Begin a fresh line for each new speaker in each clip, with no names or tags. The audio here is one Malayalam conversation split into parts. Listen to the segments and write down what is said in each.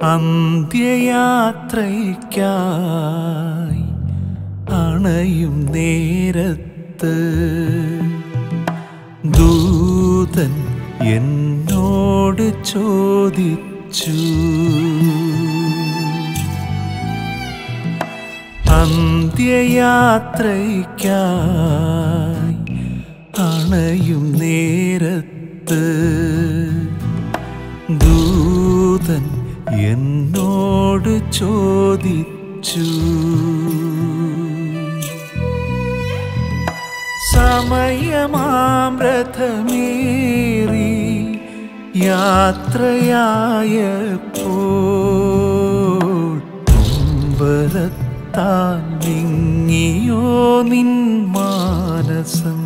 അന്ത്യയാത്രയ്ക്കായി അണയും നേരത്ത് ദൂതൻ എന്നോട് ചോദിച്ചു അന്ത്യയാത്രയ്ക്കായി അണയും നേരത്ത് ദൂതൻ എന്നോട് ചോദിച്ചു സമയമാം രഥമേറി യാത്രയായപ്പോൾ തുമ്പരത്താൻ വിങ്ങിയോ നിൻ മാനസം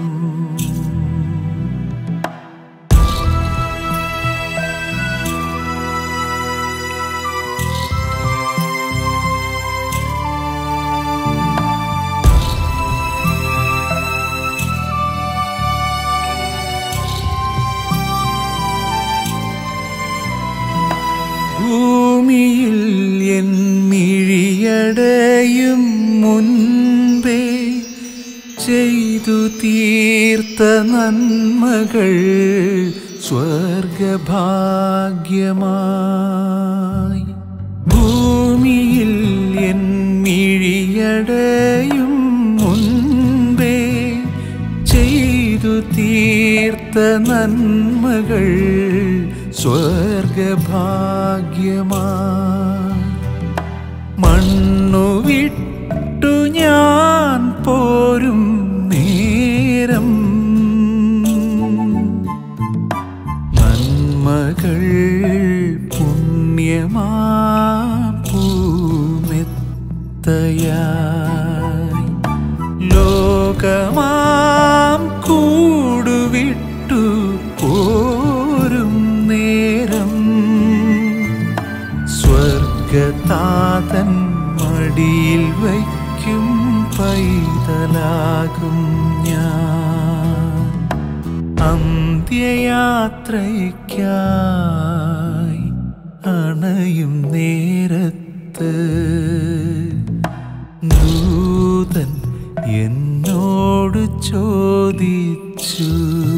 ഭൂമിയിൽ എൻ മിഴിയടയും മുൻപേ ചെയ്തു തീർത്ത നന്മകൾ സ്വർഗഭാഗ്യമായി ഭൂമിയിൽ എൻ മിഴിയടയും മുൻപേ ചെയ്തു തീർത്ത നന്മകൾ സ്വർഗഭാഗ്യമായി മണ്ണു വിട്ടു ഞാൻ പോരും നേരം നന്മകൾ പുണ്യമാ പൂമെത്തയായി ലോകമാം കൂടുവിട്ടു പോരും നേരം സ്വർഗതാതൻ മടിയിൽ വയ്ക്കും പൈതലാകും ഞാൻ അന്ത്യയാത്രയ്ക്കായി അണയും നേരത്ത് ദൂതൻ എന്നോട് ചോദിച്ചു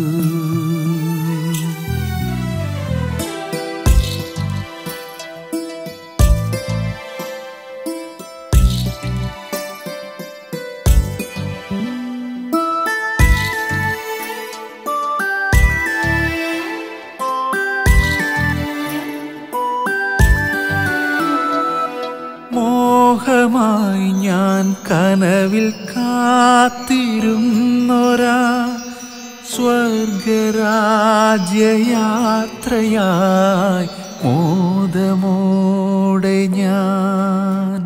മോഹമായി ഞാൻ കനവിൽ കാത്തിരുന്നൊരാ സ്വർഗരാജ്യയാത്രയായി മോദമോടെ ഞാൻ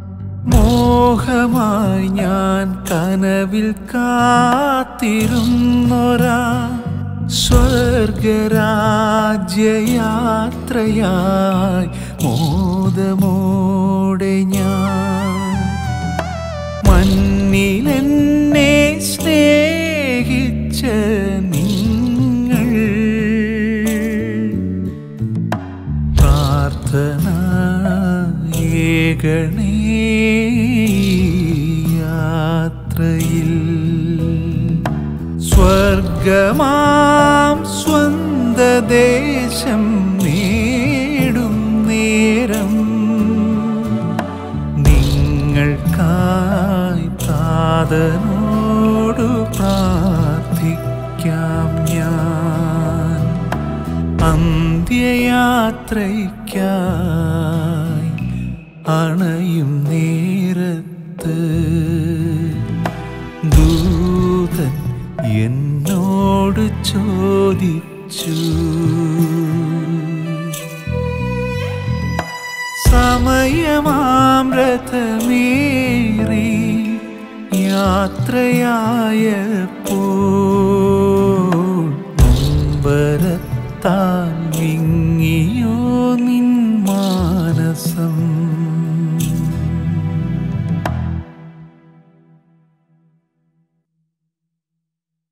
മോഹമായി ഞാൻ കനവിൽ കാത്തിരുന്നൊരാ സ്വർഗരാജ്യയാത്രയായി മോദമോടെ ഞാൻ മണ്ണിലെന്നെ സ്നേഹിച്ച നിങ്ങൾ പ്രാർത്ഥന ഏകണേ യാത്രയിൽ സ്വർഗമാം സ്വന്ത ദേശം നേടും നേരം നിങ്ങൾക്കായി താതനോടു പ്രാർത്ഥിക്കാം ഞാൻ അന്ത്യയാത്രയ്ക്കായി അണയും നേരത്ത് ദൂതൻ എന്നോട് ചോദിച്ചു സമയമാം രഥമേറി യാത്രയായപ്പോൾ മുമ്പരത്താൽ വിങ്ങിയോ നിൻ മാനസം